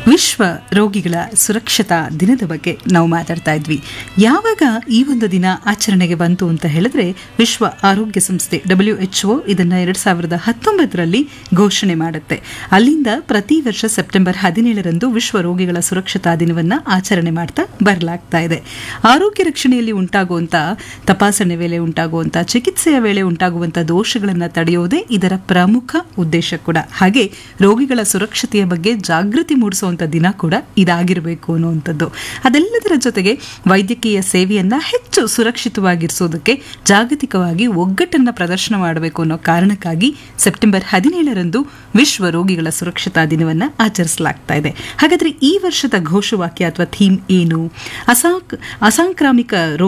ವಿಶ್ವ ರೋಗಿಗಳ ಸುರಕ್ಷತಾ ದಿನದ ಬಗ್ಗೆ ನಾವು ಮಾತಾಡ್ತಾ ಇದ್ವಿ ಯಾವಾಗ ಈ ಒಂದು ದಿನ ಆಚರಣೆಗೆ ಬಂತು ಅಂತ ಹೇಳಿದ್ರೆ ವಿಶ್ವ ಆರೋಗ್ಯ ಸಂಸ್ಥೆ ಡಬ್ಲ್ಯೂ ಎಚ್ ಒ ಇದನ್ನ ಎರಡ್ ಸಾವಿರದ ಹತ್ತೊಂಬತ್ತರಲ್ಲಿ ಘೋಷಣೆ ಮಾಡುತ್ತೆ ಅಲ್ಲಿಂದ ಪ್ರತಿ ವರ್ಷ ಸೆಪ್ಟೆಂಬರ್ ಹದಿನೇಳರಂದು ವಿಶ್ವ ರೋಗಿಗಳ ಸುರಕ್ಷತಾ ದಿನವನ್ನ ಆಚರಣೆ ಮಾಡ್ತಾ ಬರಲಾಗ್ತಾ ಇದೆ ಆರೋಗ್ಯ ರಕ್ಷಣೆಯಲ್ಲಿ ಉಂಟಾಗುವಂತ ತಪಾಸಣೆ ವೇಳೆ ಉಂಟಾಗುವಂತ ಚಿಕಿತ್ಸೆಯ ವೇಳೆ ಉಂಟಾಗುವಂತ ದೋಷಗಳನ್ನು ತಡೆಯೋದೇ ಇದರ ಪ್ರಮುಖ ಉದ್ದೇಶ ಕೂಡ ಹಾಗೆ ರೋಗಿಗಳ ಸುರಕ್ಷತೆಯ ಬಗ್ಗೆ ಜಾಗೃತಿ ಮೂಡಿಸುವಂತ ದಿನ ಕೂಡ ಇದಾಗಿರಬೇಕು ಅನ್ನುವಂಥದ್ದು ಅದೆಲ್ಲದರ ಜೊತೆಗೆ ವೈದ್ಯಕೀಯ ಸೇವೆಯನ್ನ ಹೆಚ್ಚು ಸುರಕ್ಷಿತವಾಗಿರಿಸೋದಕ್ಕೆ ಜಾಗತಿಕವಾಗಿ ಒಗ್ಗಟ್ಟನ್ನ ಪ್ರದರ್ಶನ ಮಾಡಬೇಕು ಅನ್ನೋ ಕಾರಣಕ್ಕಾಗಿ ಸೆಪ್ಟೆಂಬರ್ ಹದಿನೇಳರಂದು ವಿಶ್ವ ರೋಗಿಗಳ ಸುರಕ್ಷತಾ ದಿನವನ್ನ ಆಚರಿಸಲಾಗ್ತಾ ಇದೆ ಹಾಗಾದ್ರೆ ಈ ವರ್ಷದ ಘೋಷವಾಕ್ಯ ಅಥವಾ ಥೀಮ್ ಏನು ಅಸಾಂಕ್ ಅಸಾಂಕ್ರಾಮಿಕ ರೋಗ